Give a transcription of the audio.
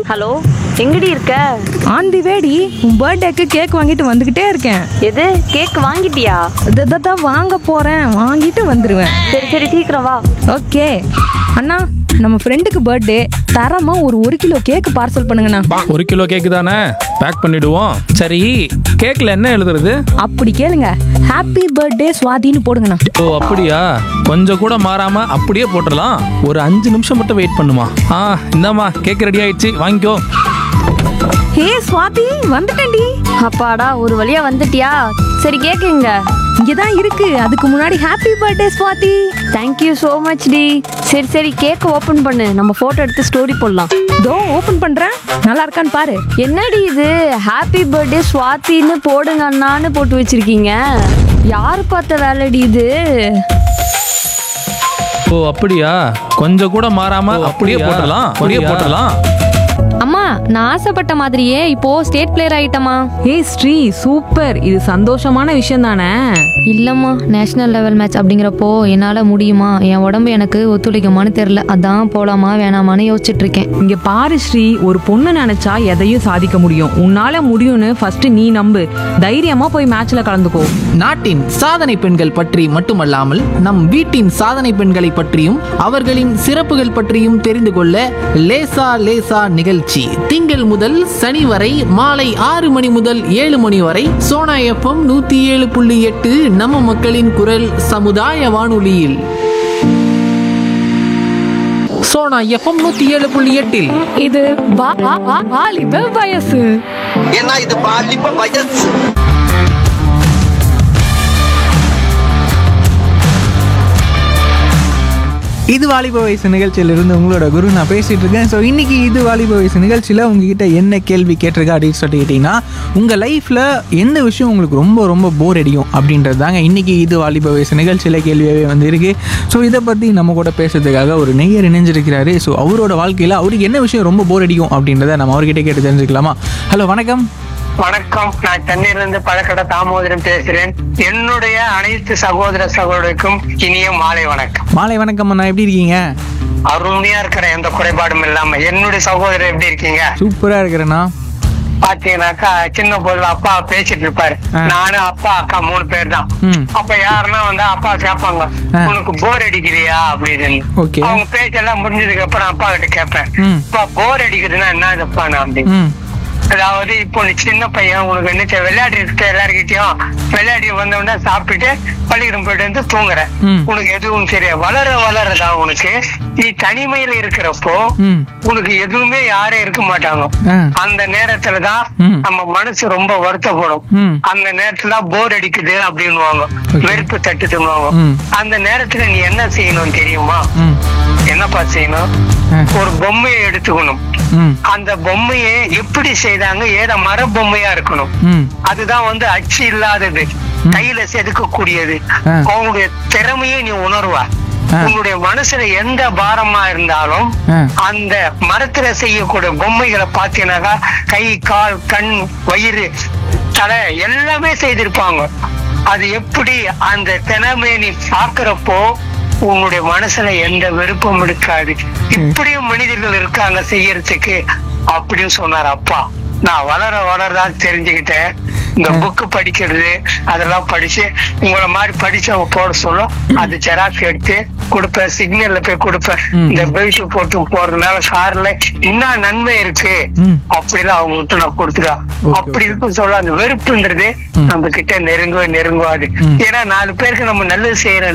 Hello எங்கடி இருக்க on the வேடி உன் பர்த்டேக்கு கேக் வாங்கிட்டு வந்துகிட்டே இருக்கேன் எது கேக் வாங்கிட்டியா தான் வாங்க போறேன் வாங்கிட்டு வந்துருவேன் சரி சரி சீக்கிரம் வா ஓகே அண்ணா நம்ம ஃப்ரெண்டுக்கு பர்த்டே தரமா ஒரு ஒரு கிலோ கேக் பார்சல் பண்ணுங்கண்ணா ஒரு கிலோ கேக்கு தானே பேக் பண்ணிடுவோம் சரி கேக்ல என்ன எழுதுறது அப்படி கேளுங்க ஹாப்பி பர்த்டே சுவாதின்னு போடுங்கண்ணா ஓ அப்படியா கொஞ்சம் கூட மாறாம அப்படியே போட்டுடலாம் ஒரு அஞ்சு நிமிஷம் மட்டும் வெயிட் பண்ணுமா ஆ இந்தாம்மா கேக் ரெடி ஆயிடுச்சு வாங்கிக்கோ ஹே சுவாதி வந்துட்டேன்டி அப்பாடா ஒரு வழியா வந்துட்டியா சரி கேக்குங்க இங்கதான் இருக்கு அதுக்கு முன்னாடி happy birthday Swathi thank you so much டி சரி சரி கேக் ஓப்பன் பண்ணு நம்ம போட்டோ எடுத்து ஸ்டோரி போடலாம் தோ ஓபன் பண்றேன் நல்லா இருக்கான்னு பாரு என்னடி இது ஹாப்பி பர்த்டே ஸ்வாதின்னு போடுங்க அண்ணான்னு போட்டு வச்சிருக்கீங்க யார் பார்த்த வேலைடி இது ஓ அப்படியா கொஞ்சம் கூட மாறாம அப்படியே போட்டுடலாம் அப்படியே போட்டுடலாம் அம்மா நான் ஆசைப்பட்ட மாதிரியே இப்போ ஸ்டேட் பிளேயர் ஆயிட்டமா ஏய் ஸ்ரீ சூப்பர் இது சந்தோஷமான விஷயம் தானே இல்லம்மா நேஷனல் லெவல் மேட்ச் அப்படிங்கிறப்போ என்னால முடியுமா என் உடம்பு எனக்கு ஒத்துழைக்குமான்னு தெரியல அதான் போலாமா வேணாமான்னு யோசிச்சுட்டு இருக்கேன் இங்க பாரு ஸ்ரீ ஒரு பொண்ணு நினைச்சா எதையும் சாதிக்க முடியும் உன்னால முடியும்னு ஃபர்ஸ்ட் நீ நம்பு தைரியமா போய் மேட்ச்ல கலந்துக்கோ நாட்டின் சாதனை பெண்கள் பற்றி மட்டுமல்லாமல் நம் வீட்டின் சாதனை பெண்களை பற்றியும் அவர்களின் சிறப்புகள் பற்றியும் தெரிந்து கொள்ள லேசா லேசா நிகழ்ச்சி திங்கள் முதல் சனி வரை மாலை ஆறு மணி முதல் ஏழு மணி வரை சோனா எஃப்எம் நூத்தி ஏழு புள்ளி எட்டு நம்ம மக்களின் குரல் சமுதாய வானொலியில் சோனா எஃப்எம் நூத்தி ஏழு புள்ளி எட்டில் இது வா- வா- வா- வாலிப வயசு ஏன்னா இது பாலிப்ப வயசு இது வாலிப வயசு நிகழ்ச்சியிலிருந்து உங்களோட குரு நான் பேசிட்டு இருக்கேன் ஸோ இன்னைக்கு இது வாலிப வயசு நிகழ்ச்சியில் உங்ககிட்ட என்ன கேள்வி கேட்டிருக்கா அப்படின்னு சொல்லிக்கிட்டீங்கன்னா உங்கள் லைஃப்பில் எந்த விஷயம் உங்களுக்கு ரொம்ப ரொம்ப போர் அடிக்கும் அப்படின்றது தாங்க இன்னைக்கு இது வாலிப வயசு நிகழ்ச்சியில் கேள்வியாகவே வந்து இருக்கு ஸோ இதை பற்றி நம்ம கூட பேசுறதுக்காக ஒரு நெய்யர் இணைஞ்சிருக்கிறாரு ஸோ அவரோட வாழ்க்கையில் அவருக்கு என்ன விஷயம் ரொம்ப போர் அடிக்கும் அப்படின்றத நம்ம அவர்கிட்ட கேட்டு தெரிஞ்சுக்கலாமா ஹலோ வணக்கம் வணக்கம் நான் சென்னையில இருந்து பழக்கடை தாமோதரன் பேசுறேன் என்னுடைய அனைத்து சகோதர சகோதரிக்கும் இனிய மாலை வணக்கம் மாலை வணக்கம் அண்ணா எப்படி இருக்கீங்க அருமையா இருக்கிற எந்த குறைபாடும் இல்லாம என்னுடைய சகோதரர் எப்படி இருக்கீங்க சூப்பராக இருக்கிறேண்ணா பாத்தீங்கன்னாக்கா சின்ன பொருள் அப்பா பேசிட்டு இருப்பாரு ஆ. நானும் அப்பா அக்கா மூணு பேர் தான் ம். அப்ப யாருன்னா வந்து அப்பா கேட்பாங்க ஆ. உனக்கு போர் அடிக்கிறியா அப்படின்னு Okay. அவங்க பேச்செல்லாம் முடிஞ்சதுக்கு அப்புறம் அப்பா கிட்ட கேட்பேன் ம். அப்பா போர் அடிக்குதுன்னா என்ன இதுப்பா நான் அப்படின்னு ம் அதாவது இப்போ நீ சின்ன பையன் உனக்கு என்ன செய்ய, விளையாடி இருக்க எல்லார்கிட்டயும் விளையாடி வந்த உடனே சாப்பிட்டுட்டு பள்ளிக்கூடம் போயிட்டு வந்து தூங்குற ம். உனக்கு எதுவும் சரியா வளர வளரதான் உனக்கு நீ தனிமையில இருக்கிறப்போ ம். உனக்கு எதுவுமே யாரும் இருக்க மாட்டாங்க ஆ. அந்த நேரத்துலதான் ம். நம்ம மனசு ரொம்ப வருத்தப்படும் ம். அந்த நேரத்துல போர் அடிக்குது அப்படின்னுவாங்க வெறுப்பு தட்டுதுன்னுவாங்க ம். அந்த நேரத்துல நீ என்ன செய்யணும் தெரியுமா ம் என்னப்பா செய்யணும் ஆ. ஒரு பொம்மையை எடுத்துக்கணும் ம் அந்த பொம்மையை எப்படி செய்தாங்க ஏத மர பொம்மையா இருக்கணும் ம் அதுதான் வந்து அச்சு இல்லாதது கையில செதுக்கக்கூடியது ஆ. அவங்களுடைய திறமையை நீ உணர்வா ஆ. உன்னுடைய மனசுல எந்த பாரமா இருந்தாலும் ஆ. அந்த மரத்துல செய்யக்கூடிய பொம்மைகளை பார்த்தீங்கன்னாக்கா கை கால் கண் வயிறு தலை எல்லாமே செய்திருப்பாங்க அது எப்படி அந்த திறமையை நீ பாக்குறப்போ உன்னுடைய மனசுல எந்த வெறுப்பும் இருக்காது இப்படியும் மனிதர்கள் இருக்காங்க செய்யறதுக்கு அப்படின்னு சொன்னார் அப்பா நான் வளர வளரதான் தெரிஞ்சுக்கிட்டேன் இந்த புக்கு படிக்கிறது அதெல்லாம் படிச்சு உங்களை மாதிரி படிச்சவங்க போட சொல்லும் அது ஜெராக்ஸ் எடுத்து கொடுப்பேன் சிக்னல்ல போய் கொடுப்பேன் இந்த பெல்ட் போட்டு போறதுனால கார்ல என்ன நன்மை இருக்கு ம். அப்படிலாம் அவங்க விட்டு நான் கொடுத்துருவேன் அப்படி இருக்கும் சொல்ல அந்த வெறுப்புன்றது நம்ம கிட்ட நெருங்கவே நெருங்குவாது ஏன்னா நாலு பேருக்கு நம்ம நல்லது செய்யறோம்